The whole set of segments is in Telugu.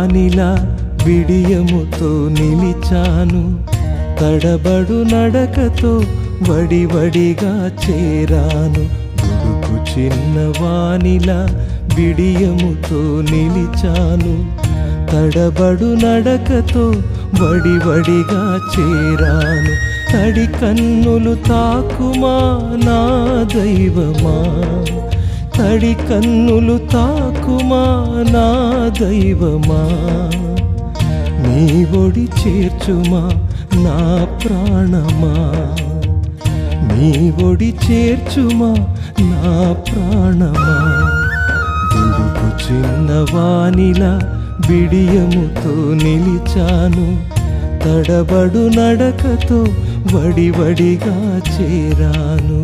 వానిలా బిడియముతో నిలిచాను తడబడు నడకతో వడివడిగా చేరాను గుడుకు చిన్న వానిలా బిడియముతో నిలిచాను తడబడు నడకతో వడివడిగా చేరాను తడి కన్నులు తాకుమా నా దైవమా తడి కన్నులు తాకుమా నా దైవమా నీ ఒడి చేర్చుమా నా ప్రాణమా నీ ఒడి చేర్చుమా నా ప్రాణమా దుడుకు చిన్నవానిలా బిడియముతో నిలిచాను తడబడు నడకతో వడివడిగా చేరాను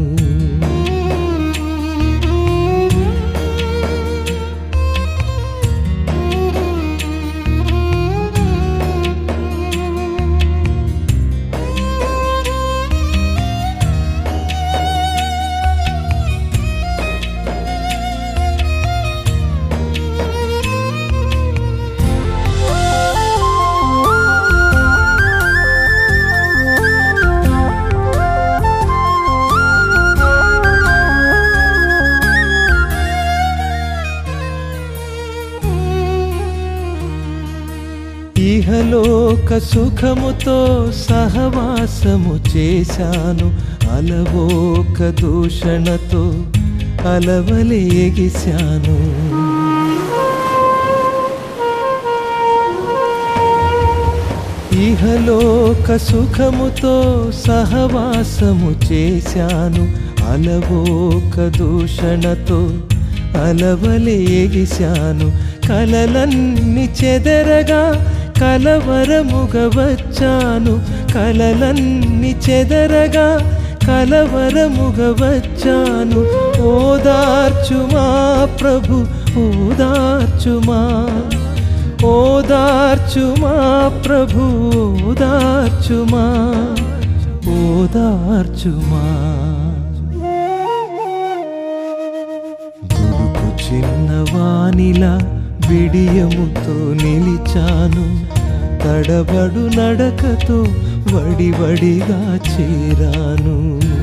ఇహలోక సుఖముతో సహవాసము చేశాను అలవోక దూషణతో అలవలేగిశాను ఇహలోక సుఖముతో సహవాసము చేశాను అలవోక దూషణతో అలవలేగిశాను కలలన్ని చెదరగా కలవరముగా వచ్చాను కలలన్ని చెదరగా కలవరముగా వచ్చాను ఓదార్చుమా ప్రభు ఓదార్చుమా ఓదార్చుమా ప్రభు ఓదార్చుమా ఓదార్చుమా దుడుకు చిన్నవానిలా బిడియముతో నిలిచాను తడబడు నడకతో వడివడిగా చేరాను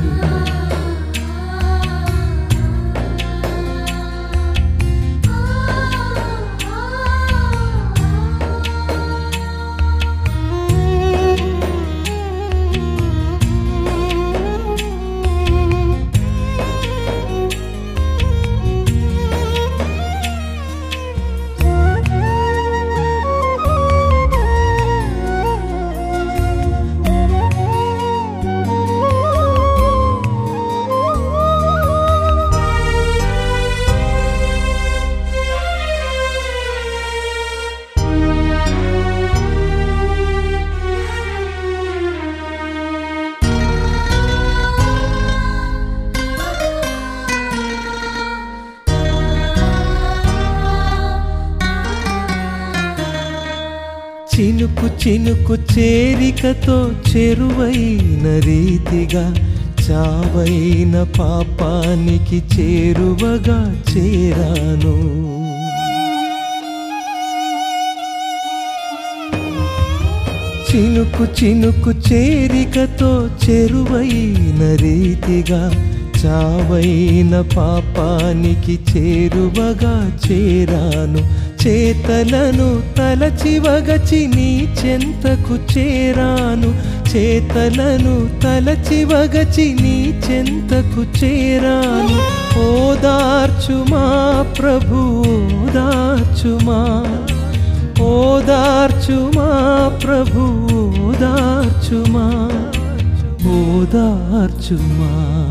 చినుకు చినుకు చేరికతో చెరువైన రీతిగా చావైన పాపానికి చేరువగా చేరాను చినుకు చినుకు చేరికతో చెరువైన రీతిగా చావైన పాపానికి చేరువగా చేరాను చేతలను తలచివగచి నీ చెంతకు చేరాను చేతలను తలచివగచి నీ చెంతకు చేరాను ఓదార్చుమా ప్రభు ఓదార్చుమా ఓదార్చుమా ప్రభు ఓదార్చుమా ఓదార్చుమా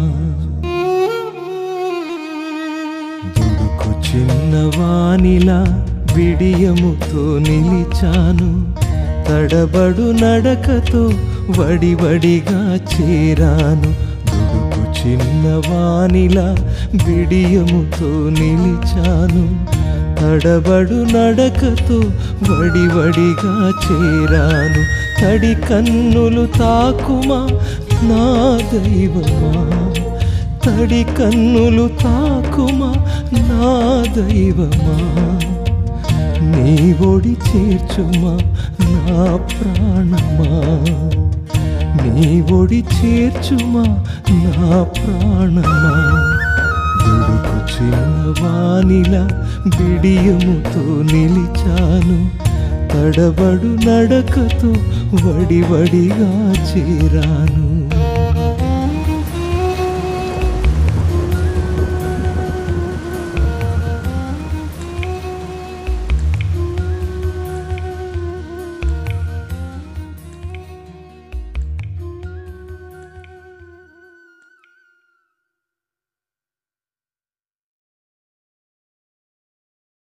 దుడుకు చిన్నవానిలా బిడియముతో నిలిచాను తడబడు నడకతో వడివడిగా చేరాను దుడుకు చిన్నవానిలా బిడియముతో నిలిచాను తడబడు నడకతో వడివడిగా చేరాను తడి కన్నులు తాకుమా నా దైవమా తడి కన్నులు తాకుమా నా దైవమా నీ ఒడి చేర్చుమా నా ప్రాణమా నీ ఒడి చేర్చుమా నా ప్రాణమా దుడుకు చిన్నవానిలా బిడియముతో నిలిచాను తడబడు నడకతో వడి వడిగా చేరాను